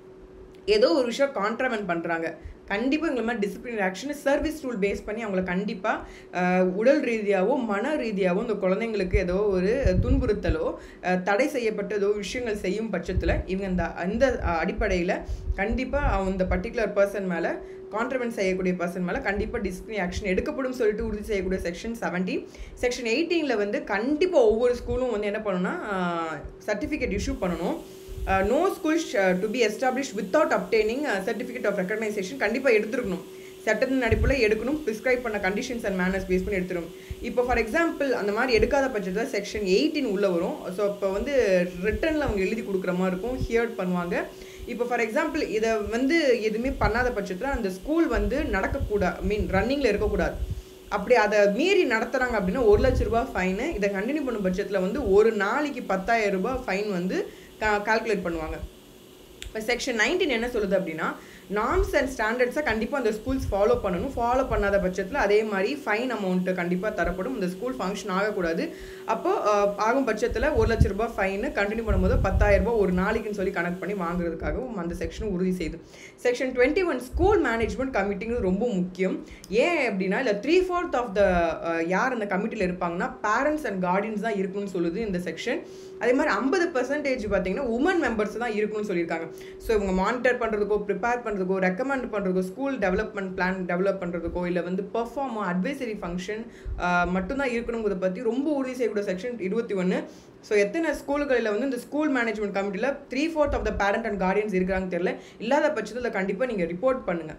ஏதோ ஒரு விஷயம் கான்ட்ரமெண்ட் பண்ணுறாங்க கண்டிப்பாக எங்களை மாதிரி discipline action service rule base பண்ணி அவங்கள கண்டிப்பாக உடல் ரீதியாகவோ மன ரீதியாகவோ இந்த குழந்தைங்களுக்கு ஏதோ ஒரு துன்புறுத்தலோ அஹ், தடை செய்யப்பட்ட ஏதோ விஷயங்கள் செய்யும் பட்சத்தில் இவங்க இந்த அந்த அடிப்படையில் கண்டிப்பாக அந்த பர்டிகுலர் பர்சன் மேலே கான்ட்ரமெண்ட் செய்யக்கூடிய பர்சன் மேலே கண்டிப்பாக டிசிப்ளின் ஆக்ஷன் எடுக்கப்படும் சொல்லிட்டு உறுதி செய்யக்கூடிய செக்ஷன் செவன்டீன் செக்ஷன் எயிட்டீனில் வந்து கண்டிப்பாக ஒவ்வொரு ஸ்கூலும் வந்து என்ன பண்ணணும்னா சர்டிஃபிகேட் இஷ்யூ பண்ணணும் no school to be establish without obtaining certificate of recognition கண்டிப்பாக எடுத்துருக்கணும் சட்டத்தின் அடிப்படையில் எடுக்கணும் ப்ரிஸ்கிரைப் பண்ண கண்டிஷன்ஸ் அண்ட் மேனர்ஸ் பேஸ் பண்ணி எடுத்துரும் இப்போ ஃபார் எக்ஸாம்பிள் அந்த மாதிரி எடுக்காத பட்சத்தில் செக்ஷன் எயிட்டின் உள்ளே வரும் ஸோ இப்போ வந்து ரிட்டனில் அவங்க எழுதி கொடுக்குற மாதிரி இருக்கும் ஹியர்ட் பண்ணுவாங்க இப்போ ஃபார் எக்ஸாம்பிள் இதை வந்து எதுவுமே பண்ணாத பட்சத்தில் அந்த ஸ்கூல் வந்து நடக்கக்கூடாது மீன் ரன்னிங்கில் இருக்கக்கூடாது அப்படி அதை மீறி நடத்துகிறாங்க அப்படின்னா ஒரு லட்ச ரூபாய் ஃபைனு இதை கண்டினியூ பண்ணும் பட்சத்தில் வந்து ஒரு நாளைக்கு பத்தாயிரம் ரூபாய் ஃபைன் வந்து கால்குலேட் பண்ணுவாங்க இப்போ செக்ஷன் நைன்டீன் என்ன சொல்லுது அப்படின்னா நார்ம்ஸ் அண்ட் ஸ்டாண்டர்ட்ஸை கண்டிப்பாக அந்த ஸ்கூல்ஸ் ஃபாலோ பண்ணணும் ஃபாலோ பண்ணாத பட்சத்தில் அதே மாதிரி ஃபைன் அமௌண்ட்டு கண்டிப்பாக தரப்படும் இந்த ஸ்கூல் ஃபங்க்ஷன் ஆகக்கூடாது அப்போ அஹ், ஆகும் பட்சத்தில் ஒரு லட்ச ரூபாய் ஃபைனு கண்டினியூ பண்ணும்போது பத்தாயிரம் ரூபாய் ஒரு நாளைக்குன்னு சொல்லி கணக்கு பண்ணி வாங்குறதுக்காகவும் அந்த செக்ஷன் உறுதி செய்யுது section twenty one school management கமிட்டிங்கிறது ரொம்ப முக்கியம் ஏன் அப்படின்னா இல்லை த்ரீ ஃபோர்த் ஆஃப் த யார் அந்த கமிட்டியில் இருப்பாங்கன்னா பேரண்ட்ஸ் அண்ட் கார்டியன்ஸ் தான் இருக்கணும்னு சொல்லுது இந்த செக்ஷன் அதே மாதிரி ஐம்பது பர்சன்டேஜ் பார்த்தீங்கன்னா உமன் மெம்பர்ஸ் தான் இருக்கணும்னு சொல்லியிருக்காங்க ஸோ இவங்க மானிட்டர் பண்ணுறதுக்கோ ப்ரிப்பேர் பண்ணுறதுக்கோ ரெக்கமெண்ட் பண்ணுறதுக்கோ ஸ்கூல் டெவலப்மெண்ட் பிளான் டெவலப் பண்ணுறதுக்கோ இல்லை வந்து பெர்ஃபார்மோ அட்வைசரி ஃபங்க்ஷன் மட்டும்தான் இருக்கணுங்கிறத பற்றி ரொம்ப உறுதி செய்யக்கூடிய செக்ஷன் இருபத்தி ஒன்று ஸோ எத்தனை ஸ்கூல்களில் வந்து இந்த ஸ்கூல் மேனேஜ்மெண்ட் கமிட்டியில் three fourth of the parent and guardians இருக்கிறாங்கன்னு தெரியல இல்லாத பட்சத்தில் கண்டிப்பாக நீங்கள் ரிப்போர்ட் பண்ணுங்கள்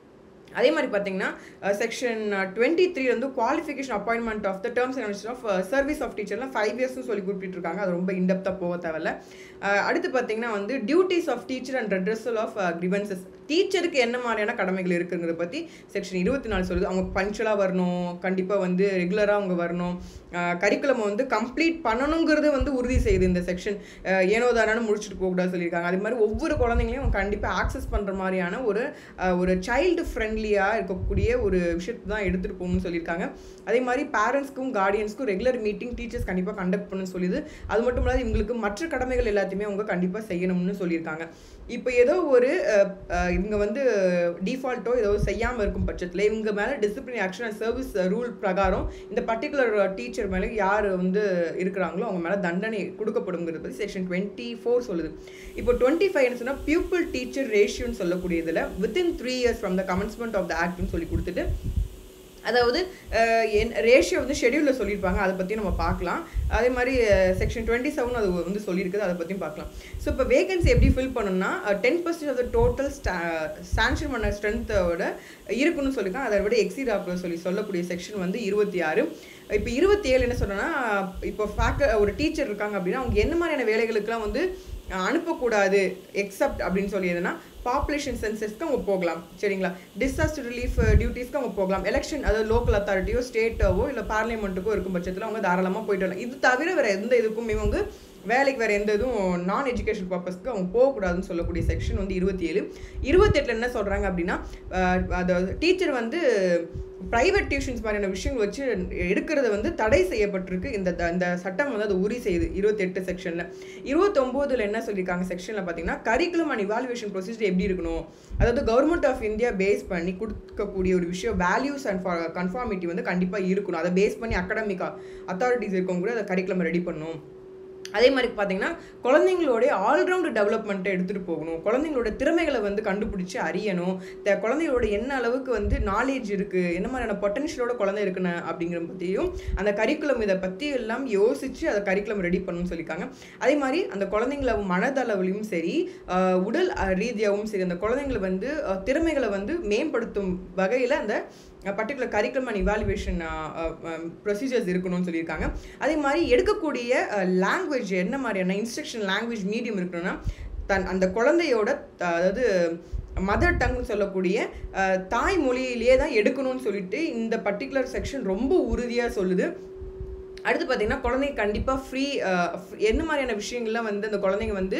அதே மாதிரி பார்த்தீங்கன்னா செக்ஷன் டுவெண்ட்டி த்ரீ வந்து qualification appointment of the terms and condition of service of டீச்சர்லாம் ஃபைவ் இயர்ஸ்னு சொல்லி குறிப்பிட்டிருக்காங்க அது ரொம்ப இன்டெப்த்தாக போக தேவையில்ல அஹ் அடுத்து பார்த்தீங்கன்னா வந்து duties of teacher and redressal of grievances டீச்சருக்கு என்ன மாதிரியான கடமைகள் இருக்குங்கிறத பற்றி செக்ஷன் இருபத்தி நாலு சொல்லுது அவங்க பஞ்சுவலாக வரணும் கண்டிப்பாக வந்து ரெகுலராக அவங்க வரணும் கரிக்குலம் வந்து கம்ப்ளீட் பண்ணணுங்கிறது வந்து உறுதி செய்யுது இந்த செக்ஷன் ஏனோ தானு முடிச்சுட்டு போகக்கூடாது சொல்லியிருக்காங்க அது மாதிரி ஒவ்வொரு குழந்தைங்களையும் அவங்க கண்டிப்பாக ஆக்சஸ் பண்ணுற மாதிரியான ஒரு அஹ், ஒரு சைல்டு ஃப்ரெண்ட்லியாக இருக்கக்கூடிய ஒரு விஷயத்தை தான் எடுத்துகிட்டு போகணும்னு சொல்லியிருக்காங்க அதே மாதிரி பேரண்ட்ஸ்க்கும் கார்டியன்ஸ்க்கும் ரெகுலர் மீட்டிங் டீச்சர்ஸ் கண்டிப்பாக கண்டக்ட் பண்ணணும்னு சொல்லுது அது மட்டும் இல்லாத இவங்களுக்கு மற்ற கடமைகள் எல்லாத்தையுமே அவங்க கண்டிப்பாக செய்யணும்னு சொல்லியிருக்காங்க இப்போ ஏதோ ஒரு அஹ், அஹ், இவங்க வந்து டிஃபால்ட்டோ ஏதோ செய்யாமல் இருக்கும் பட்சத்தில் இவங்க மேலே discipline action and service rule பிரகாரம் இந்த பர்டிகுலர் டீச்சர் மேலே யார் வந்து இருக்கிறாங்களோ அவங்க மேலே தண்டனை கொடுக்கப்படுங்கிறது பற்றி செக்ஷன் டுவெண்ட்டி ஃபோர் சொல்லுது இப்போ டுவெண்ட்டி ஃபைவ் சொன்னால் பியூப்பிள் டீச்சர் ரேஷியோன்னு சொல்லக்கூடியதில் within three years from the commencement of the ஆக்ட்னு சொல்லி கொடுத்துட்டு அதாவது அஹ், என் ரேஷியோ வந்து ஷெடியூலில் சொல்லியிருப்பாங்க அதை பற்றி நம்ம பார்க்கலாம் அதே மாதிரி செக்ஷன் டுவெண்ட்டி செவன் அது வந்து சொல்லியிருக்குது அதை பற்றியும் பார்க்கலாம் ஸோ இப்போ வேகன்சி எப்படி ஃபில் பண்ணணும்னா ten percent of the total sanction பண்ண ஸ்ட்ரென்த்தோட இருக்குன்னு சொல்லியிருக்காங்க அதை விட எக்ஸீட் ஆக சொல்லி சொல்லக்கூடிய செக்ஷன் வந்து இருபத்தி ஆறு இப்போ இருபத்தி ஏழு என்ன சொல்கிறேன்னா இப்போ ஃபேக்க ஒரு டீச்சர் இருக்காங்க அப்படின்னா அவங்க என்ன மாதிரியான வேலைகளுக்கெல்லாம் வந்து அஹ், அனுப்பக்கூடாது எக்ஸப்ட் அப்படின்னு சொல்லி எதுனா பாப்புலேஷன் சென்சஸ்க்கு அவங்க போகலாம் சரிங்களா டிசாஸ்டர் ரிலீஃப் டியூட்டிஸ்க்கு அவங்க போகலாம் எலெக்ஷன் அதாவது லோக்கல் அத்தாரிட்டியோ ஸ்டேட்டோவோ இல்லை பார்லிமெண்ட்டுக்கோ இருக்கும் பட்சத்தில் அவங்க தாராளமாக போயிட்டு வரலாம் இது தவிர வேறு எந்த இதுக்கும் இவங்க வேலைக்கு வேறு எந்த இதுவும் நான் எஜுகேஷன் பர்பஸ்க்கு அவங்க போகக்கூடாதுன்னு சொல்லக்கூடிய செக்ஷன் வந்து இருபத்தி ஏழு இருபத்தெட்டில் என்ன சொல்கிறாங்க அப்படின்னா அஹ், அதாவது டீச்சர் வந்து ப்ரைவேட் டியூஷன்ஸ் மாதிரியான விஷயங்கள் வச்சு எடுக்கிறது வந்து தடை செய்யப்பட்டிருக்கு இந்த த- இந்த சட்டம் வந்து அது உறுதி செய்யுது இருபத்தெட்டு செக்ஷனில் இருபத்தொம்போதில் என்ன சொல்லியிருக்காங்க செக்ஷனில் பார்த்தீங்கன்னா கரிக்குலம் அண்ட் இவாலுவேஷன் ப்ரொசீஜர் எப்படி இருக்கணும் அதாவது கவர்மெண்ட் ஆஃப் இந்தியா பேஸ் பண்ணி கொடுக்கக்கூடிய ஒரு விஷயம் வேல்யூஸ் அண்ட் கன்ஃபார்மிட்டி வந்து கண்டிப்பாக இருக்கணும் அதை பேஸ் பண்ணி அகாடமிக்காக அத்தாரிட்டிஸ் இருக்கவங்க கூட அதை கரிக்குலம் ரெடி பண்ணணும் அதே மாதிரி பார்த்தீங்கன்னா குழந்தைங்களோட ஆல்ரவுண்டு டெவலப்மெண்ட்டை எடுத்துகிட்டு போகணும் குழந்தைங்களோட திறமைகளை வந்து கண்டுபிடிச்சி அறியணும் த- குழந்தைங்களோட என்ன அளவுக்கு வந்து நாலேஜ் இருக்குது என்ன மாதிரியான பொட்டன்ஷியலோட குழந்தை இருக்குன்னு அப்படிங்கிற பற்றியும் அந்த கரிக்குலம் இதை பற்றி எல்லாம் யோசித்து அதை கரிக்குலம் ரெடி பண்ணணும்னு சொல்லியிருக்காங்க அதே மாதிரி அந்த குழந்தைங்கள மனதளவுலையும் சரி ஆஹ் உடல் அஹ், ரீதியாகவும் சரி அந்த குழந்தைங்களை வந்து அஹ், திறமைகளை வந்து மேம்படுத்தும் வகையில் அந்த particular curriculum and evaluation procedures இருக்கணும்னு சொல்லியிருக்காங்க அதே மாதிரி எடுக்கக்கூடிய லாங்குவேஜ் என்ன மாதிரியான இன்ஸ்ட்ரக்ஷன் லாங்குவேஜ் மீடியம் இருக்கணும்னா தன் அந்த குழந்தையோட த- அதாவது மதர் டங்னு சொல்லக்கூடிய அஹ், தாய்மொழியிலேயே தான் எடுக்கணும்னு சொல்லிட்டு இந்த பர்டிகுலர் செக்ஷன் ரொம்ப உறுதியாக சொல்லுது அடுத்து பார்த்தீங்கன்னா குழந்தைங்க கண்டிப்பாக ஃப்ரீ என்ன மாதிரியான விஷயங்கள்லாம் வந்து அந்த குழந்தைங்க வந்து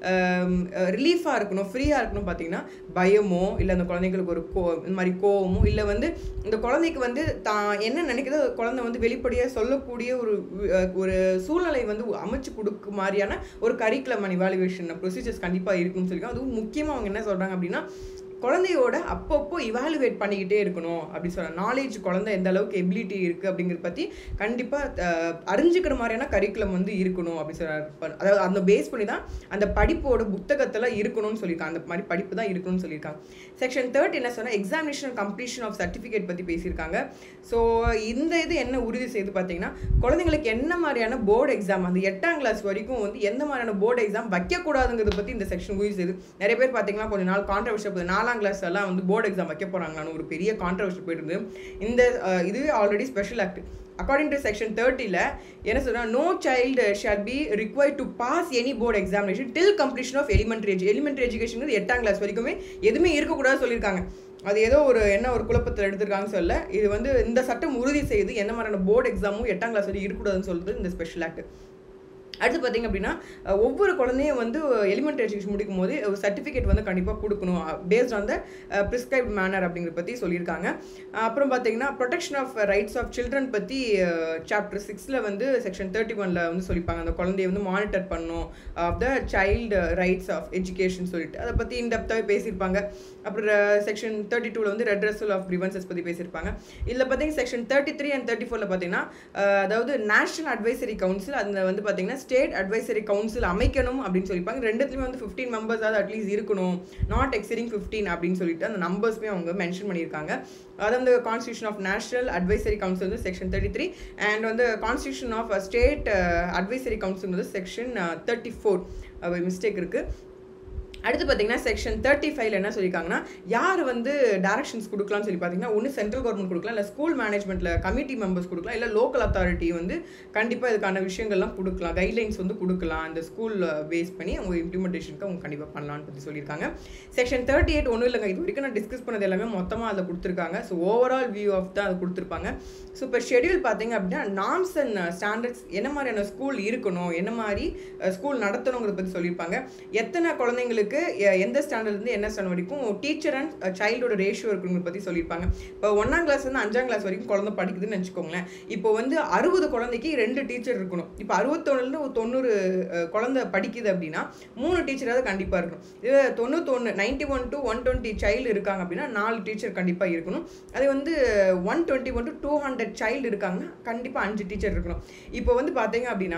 ரிலீஃபாக இருக்கணும் ஃப்ரீயாக இருக்கணும் பார்த்தீங்கன்னா பயமோ இல்லை அந்த குழந்தைங்களுக்கு ஒரு கோ இந்த மாதிரி கோவமோ இல்லை வந்து இந்த குழந்தைக்கு வந்து தான் என்ன நினைக்கிறதோ அது குழந்தை வந்து வெளிப்படையாக சொல்லக்கூடிய ஒரு அஹ், ஒரு சூழ்நிலை வந்து அமைச்சு கொடுக்க மாதிரியான ஒரு கரிக்குலம் அண்ட் இவாலுவேஷன் ப்ரொசீஜர்ஸ் கண்டிப்பாக இருக்குன்னு சொல்லியிருக்காங்க அதுவும் முக்கியமாக அவங்க என்ன சொல்கிறாங்க அப்படின்னா குழந்தையோட அப்பப்போ இவாலுவேட் பண்ணிக்கிட்டே இருக்கணும் அப்படி சொல்கிறாங்க நாலேஜ் குழந்தை எந்த அளவுக்கு எபிலிட்டி இருக்குது அப்படிங்கிறத பற்றி கண்டிப்பாக அறிஞ்சிக்கிற மாதிரியான கரிக்குலம் வந்து இருக்கணும் அப்படி சொல்கிறார் அதாவது அந்த பேஸ் பண்ணி தான் அந்த படிப்போட புத்தகத்தில் இருக்கணும்னு சொல்லியிருக்காங்க அந்த மாதிரி படிப்பு தான் இருக்கணும்னு சொல்லியிருக்காங்க செக்ஷன் தேர்ட் என்ன சொன்னால் எக்ஸாமினேஷன் கம்ப்ளீஷன் ஆஃப் சர்டிஃபிகேட் பற்றி பேசியிருக்காங்க ஸோ இந்த இது என்ன உறுதி செய்து பார்த்தீங்கன்னா குழந்தைங்களுக்கு என்ன மாதிரியான போர்டு எக்ஸாம் அந்த எட்டாம் கிளாஸ் வரைக்கும் வந்து எந்த மாதிரியான போர்டு எக்ஸாம் வைக்கக்கூடாதுங்கிறத பற்றி இந்த செக்ஷன் உறுதி செய்து நிறைய பேர் பார்த்தீங்கன்னா கொஞ்ச நாள் கான்ட்ரவர்ஷியல் போகுது நாலாம் கிளாஸ் எல்லாம் வந்து போர்டு எக்ஸாம் வைக்க போகிறாங்களான்னு ஒரு பெரிய கான்ட்ரவர்ஷியல் போயிட்டு இருந்து இந்த அஹ், இதுவே already special act according to section தேர்ட்டியில் என்ன சொல்றா no child shall be required to pass any board examination till completion of elementary edu elementary education எட்டாம் கிளாஸ் வரைக்குமே எதுவுமே இருக்கக்கூடாது சொல்லியிருக்காங்க அது ஏதோ ஒரு என்ன ஒரு குழப்பத்தில் எடுத்திருக்காங்கன்னு சொல்ல இது வந்து இந்த சட்டம் உறுதி செய்து என்ன மாதிரியான போர்டு எக்ஸாமும் எட்டாம் கிளாஸ் வரைக்கும் இருக்கக்கூடாதுன்னு சொல்லுது இந்த ஸ்பெஷல் ஆக்ட் அடுத்து பார்த்தீங்க அப்படின்னா அஹ், ஒவ்வொரு குழந்தையும் வந்து எலிமெண்ட்ரி எஜுகேஷன் முடிக்கும் போது ஒரு சர்டிஃபிகேட் வந்து கண்டிப்பாக கொடுக்கணும் based on the prescribe manner அப்படிங்கிறத பற்றி சொல்லியிருக்காங்க அஹ், அப்புறம் பார்த்தீங்கன்னா protection of rights of children பற்றி சாப்டர் சிக்ஸில் வந்து செக்ஷன் தேர்ட்டி ஒனில் வந்து சொல்லியிருப்பாங்க அந்த குழந்தைய வந்து மானிட்டர் பண்ணும் of the child rights of education சொல்லிட்டு அதை பற்றி இன்டெப்த்தாகவே பேசியிருப்பாங்க அப்புறம் செக்ஷன் தேர்ட்டி டூவில் வந்து ரெட்ரஸல் ஆஃப் கிரிவன்சஸ் பற்றி பேசியிருப்பாங்க இதில் பார்த்தீங்கன்னா section thirty three and thirty ஃபோரில் பார்த்தீங்கன்னா அஹ், அதாவது நேஷனல் அட்வைசரி கவுன்சில் அதில் வந்து பார்த்தீங்கன்னா ஸ்டேட் அட்வைசரி கவுன்சில் அமைக்கணும் அப்படின்னு சொல்லியிருப்பாங்க ரெண்டுத்துலையுமே வந்து ஃபிஃப்டீன் மெம்பர்ஸாவது அட்லீஸ்ட் இருக்கணும் நாட் எக்ஸிடிங் ஃபிஃப்டீன் அப்படின்னு சொல்லிட்டு அந்த நம்பர்ஸ்மே அவங்க மென்ஷன் பண்ணியிருக்காங்க அது வந்து constitution of national advisory council வந்து செக்ஷன் தேர்ட்டி த்ரீ அண்ட் வந்து constitution of state advisory council வந்து செக்ஷன் தேர்ட்டி ஃபோர் மிஸ்டேக் இருக்குது அடுத்து பார்த்தீங்கன்னா செக்ஷன் தேர்ட்டி ஃபைவ்ல என்ன சொல்லியிருக்காங்கன்னா யார் வந்து டைரக்ஷன்ஸ் கொடுக்கலாம்னு சொல்லி பார்த்தீங்கன்னா ஒன்று சென்ட்ரல் கவர்மெண்ட் கொடுக்கலாம் இல்லை ஸ்கூல் மேனேஜ்மெண்ட்டில் கமிட்டி மெம்பர்ஸ் கொடுக்கலாம் இல்லை லோக்கல் அத்தாரிட்டி வந்து கண்டிப்பாக இதுக்கான விஷயங்கள்லாம் கொடுக்கலாம் கைட்லைன்ஸ் வந்து கொடுக்கலாம் அந்த ஸ்கூல் பேஸ் பண்ணி அவங்க இம்ப்ளிமெண்டேஷனுக்கு அவங்க கண்டிப்பாக பண்ணலாம்னு பற்றி சொல்லியிருக்காங்க செக்ஷன் தேர்ட்டி எயிட் ஒன்றும் இல்லைங்க இது வரைக்கும் நான் டிஸ்கஸ் பண்ணது எல்லாமே மொத்தமாக அதில் கொடுத்துருக்காங்க ஸோ ஓவரால் வியூ ஆஃப் தான் அதை கொடுத்துருப்பாங்க ஸோ இப்போ ஷெடியூல் பார்த்தீங்க அப்படின்னா நாம்ஸ் அண்ட் ஸ்டாண்டர்ட்ஸ் என்ன மாதிரியான ஸ்கூல் இருக்கணும் என்ன மாதிரி ஸ்கூல் நடத்தணுங்கிறத பற்றி சொல்லியிருப்பாங்க எத்தனை குழந்தைங்களுக்கு எ- எந்த ஸ்டாண்டர்ட்லேருந்து என்ன ஸ்டாண்டர்ட் வரைக்கும் டீச்சர் அண்ட் சைல்டோட ரேஷியோ இருக்குங்கிறத பற்றி சொல்லியிருப்பாங்க இப்போ ஒன்றாம் கிளாஸ்லேருந்து அஞ்சாம் கிளாஸ் வரைக்கும் குழந்தை படிக்குதுன்னு வச்சுக்கோங்களேன் இப்போ வந்து அறுபது குழந்தைக்கு ரெண்டு டீச்சர் இருக்கணும் இப்போ அறுபத்தொன்னுலேருந்து ஒரு தொண்ணூறு அஹ், குழந்தை படிக்குது அப்படின்னா மூணு டீச்சராவது கண்டிப்பாக இருக்கணும் இது தொண்ணூத்தொன்று ninety one to one twenty child இருக்காங்க அப்படின்னா நாலு டீச்சர் கண்டிப்பாக இருக்கணும் அதே வந்து one twenty one to two hundred child இருக்காங்கன்னா கண்டிப்பாக அஞ்சு டீச்சர் இருக்கணும் இப்போ வந்து பார்த்தீங்க அப்படின்னா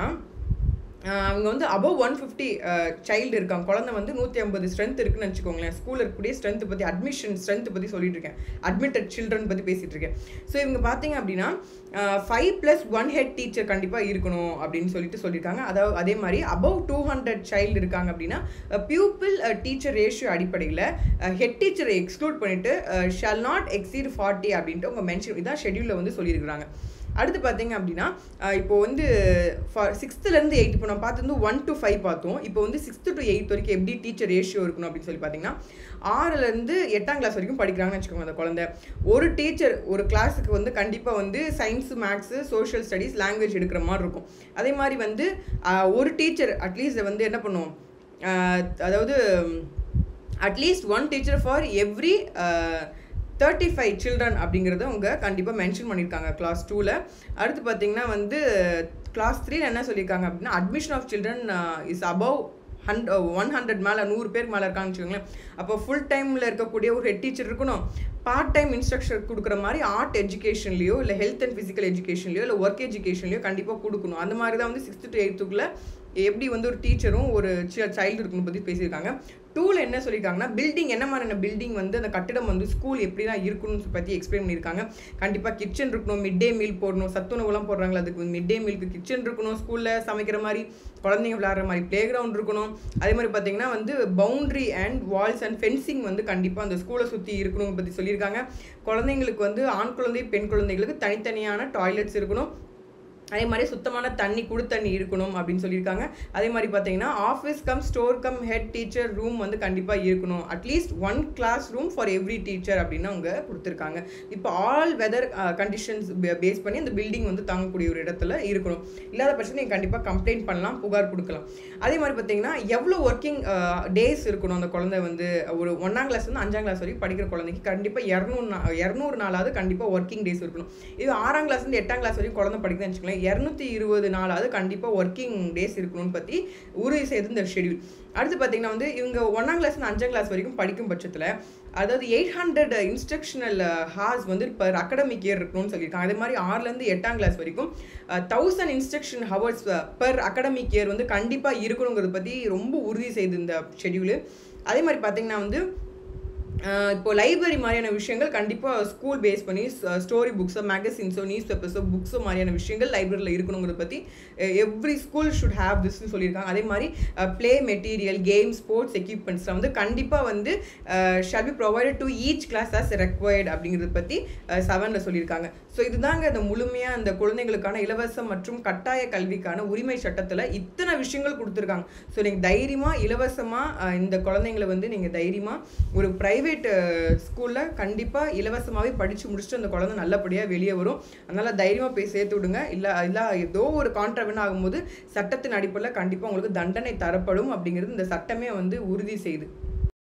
ஆஹ் அவங்க வந்து அபவ் ஒன் ஃபிஃப்டி சைல்டு இருக்காங்க குழந்தை வந்து நூற்றி ஐம்பது ஸ்ட்ரென்த் இருக்குன்னு வச்சுக்கோங்களேன் ஸ்கூலில் இருக்கக்கூடிய ஸ்ட்ரென்த் பற்றி அட்மிஷன் ஸ்ட்ரென்த் பற்றி சொல்லிட்டு இருக்கேன் அட்மிட்டட் சில்ட்ரன் பற்றி பேசிட்டு இருக்கேன் ஸோ இவங்க பார்த்தீங்க அப்படின்னா five plus one head teacher கண்டிப்பாக இருக்கணும் அப்படின்னு சொல்லிட்டு சொல்லியிருக்காங்க அதாவது அதே மாதிரி அபவ் டூ ஹண்ட்ரட் சைல்டு இருக்காங்க அப்படின்னா பியூப்பிள் டீச்சர் ரேஷியோ அடிப்படையில் ஹெட் டீச்சரை எக்ஸ்க்ளூட் பண்ணிட்டு ஷால் நாட் எக்ஸீட் ஃபார்ட்டி அப்படின்ட்டு அவங்க மென்ஷன் இதான் ஷெடியூலில் வந்து சொல்லியிருக்கிறாங்க அடுத்து பார்த்தீங்க அப்படின்னா அஹ் இப்போ வந்து சிக்ஸ்த்துலேருந்து எயிட் இப்போ நம்ம பார்த்து ஒன் டு ஃபைவ் பார்த்தோம் இப்போ வந்து சிக்ஸ்த்து டு எயித் வரைக்கும் எப்படி டீச்சர் ரேஷியோ இருக்கணும் அப்படின்னு சொல்லி பார்த்தீங்கன்னா ஆறுலேருந்து எட்டாம் கிளாஸ் வரைக்கும் படிக்கிறாங்கன்னு வச்சுக்கோங்க அந்த குழந்தை ஒரு டீச்சர் ஒரு கிளாஸுக்கு வந்து கண்டிப்பாக வந்து science maths social studies language எடுக்கிற மாதிரி இருக்கும் அதே மாதிரி வந்து அஹ், ஒரு டீச்சர் அட்லீஸ்ட் வந்து என்ன பண்ணுவோம் அஹ், அதாவது at least one teacher for every thirty five children அப்படிங்கிறத அவங்க கண்டிப்பாக மென்ஷன் பண்ணியிருக்காங்க கிளாஸ் டூவில் அடுத்து பார்த்தீங்கன்னா வந்து கிளாஸ் த்ரீல என்ன சொல்லியிருக்காங்க அப்படின்னா admission of children is above hund one hundred மேலே நூறு பேருக்கு மேலே இருக்காங்கன்னு வச்சுக்கோங்களேன் அப்போ ஃபுல் டைமில் இருக்கக்கூடிய ஒரு ஹெட் டீச்சர் இருக்கணும் பார்ட் டைம் இன்ஸ்ட்ரக்ஷன் கொடுக்குற மாதிரி ஆர்ட் எஜுகேஷன்லையோ இல்லை ஹெல்த் அண்ட் ஃபிசிக்கல் எஜுகேஷன்லையோ இல்லை ஒர்க் எஜுகேஷன்லையோ கண்டிப்பாக கொடுக்கணும் அந்த மாதிரி தான் வந்து சிக்ஸ்த்து டு எயித்துக்குள்ளே எப்படி வந்து ஒரு டீச்சரும் ஒரு சைல்டு இருக்கணும் பற்றி பேசியிருக்காங்க டூவில் என்ன சொல்லியிருக்காங்கன்னா பில்டிங் என்ன மாதிரியான பில்டிங் வந்து அந்த கட்டிடம் வந்து ஸ்கூல் எப்படி தான் இருக்கணும்னு பற்றி எக்ஸ்பிளைன் பண்ணியிருக்காங்க கண்டிப்பாக கிச்சன் இருக்கணும் மிட் டே மீல் போடணும் சத்துணவுலாம் போடுறாங்களா அதுக்கு மிட் டே மீலுக்கு கிச்சன் இருக்கணும் ஸ்கூலில் சமைக்கிற மாதிரி குழந்தைங்க விளையாடுற மாதிரி ப்ளே கிரவுண்ட் இருக்கணும் அதே மாதிரி பார்த்தீங்கன்னா வந்து boundary and walls and fencing வந்து கண்டிப்பாக அந்த ஸ்கூலை சுற்றி இருக்கணும் பற்றி சொல்லியிருக்காங்க குழந்தைங்களுக்கு வந்து ஆண் குழந்தை பெண் குழந்தைகளுக்கு தனித்தனியான டாய்லெட்ஸ் இருக்கணும் அதே மாதிரி சுத்தமான தண்ணி குடு தண்ணி இருக்கணும் அப்படின்னு சொல்லியிருக்காங்க அதே மாதிரி பார்த்தீங்கன்னா office cum store cum head teacher room வந்து கண்டிப்பாக இருக்கணும் at least one class room for every teacher அப்படின்னு அவங்க கொடுத்துருக்காங்க இப்போ ஆல் வெதர் கண்டிஷன்ஸ் பேஸ் பண்ணி அந்த பில்டிங் வந்து தாங்கக்கூடிய ஒரு இடத்துல இருக்கணும் இல்லாத பட்சத்தில் நீங்கள் கண்டிப்பாக கம்ப்ளைண்ட் பண்ணலாம் புகார் கொடுக்கலாம் அதே மாதிரி பார்த்தீங்கன்னா எவ்வளோ ஒர்க்கிங் டேஸ் இருக்கணும் அந்த குழந்தை வந்து ஒரு ஒன்றாம் கிளாஸ் வந்து அஞ்சாம் கிளாஸ் வரைக்கும் படிக்கிற குழந்தைக்கு கண்டிப்பாக இரநூறு நா இரநூறு நாளாவது கண்டிப்பாக ஒர்க்கிங் டேஸ் இருக்கணும் இது ஆறாம் கிளாஸ் வந்து எட்டாம் கிளாஸ் வரைக்கும் குழந்தை படிக்குதுன்னு வச்சுக்கோங்களேன் இரநூத்தி இருபது நாளாவது கண்டிப்பாக ஒர்க்கிங் டேஸ் இருக்கணும்னு பற்றி உறுதி செய்து இந்த ஷெடியூல் அடுத்து பார்த்தீங்கன்னா வந்து இவங்க ஒன்றாம் கிளாஸ் அஞ்சாம் கிளாஸ் வரைக்கும் படிக்கும் பட்சத்தில் அதாவது எயிட் ஹண்ட்ரட் இன்ஸ்ட்ரக்ஷனல் ஹார்ஸ் வந்து பர் அகடமிக் இயர் இருக்கணும்னு சொல்லியிருக்காங்க அதே மாதிரி ஆறுலேருந்து எட்டாம் கிளாஸ் வரைக்கும் thousand instruction hours per academic year வந்து கண்டிப்பாக இருக்கணுங்கிறத பற்றி ரொம்ப உறுதி செய்து இந்த ஷெடியூலு அதே மாதிரி பார்த்தீங்கன்னா வந்து இப்போ லைப்ரரி மாதிரியான விஷயங்கள் கண்டிப்பாக ஸ்கூல் பேஸ் பண்ணி ஸ்டோரி புக்ஸோ மேகசின்ஸோ நியூஸ் பேப்பர்ஸோ புக்ஸோ மாதிரியான விஷயங்கள் லைப்ரரியில் இருக்கணுங்கிறத பற்றி எவ்ரி ஸ்கூல் ஷுட் ஹேவ் திஸ்னு சொல்லியிருக்காங்க அதே மாதிரி ப்ளே மெட்டீரியல் கேம் ஸ்போர்ட்ஸ் எக்யூப்மெண்ட்ஸில் வந்து கண்டிப்பாக வந்து shall be provided to each class as required அப்படிங்கிறத பற்றி செவனில் சொல்லியிருக்காங்க ஸோ இதுதாங்க அந்த முழுமையாக அந்த குழந்தைங்களுக்கான இலவச மற்றும் கட்டாய கல்விக்கான உரிமை சட்டத்தில் இத்தனை விஷயங்கள் கொடுத்துருக்காங்க ஸோ நீங்கள் தைரியமாக இலவசமாக இந்த குழந்தைங்களை வந்து நீங்கள் தைரியமாக ஒரு ப்ரைவேட் ஸ்கூலில் கண்டிப்பாக இலவசமாகவே படித்து முடிச்சுட்டு அந்த குழந்தை நல்லபடியாக வெளியே வரும் அதனால் தைரியமாக போய் சேர்த்து விடுங்க இல்லை இல்லை ஏதோ ஒரு கான்ட்ரவன் ஆகும்போது சட்டத்தின் அடிப்படையில் கண்டிப்பாக உங்களுக்கு தண்டனை தரப்படும் அப்படிங்கிறது இந்த சட்டமே வந்து உறுதி செய்யுது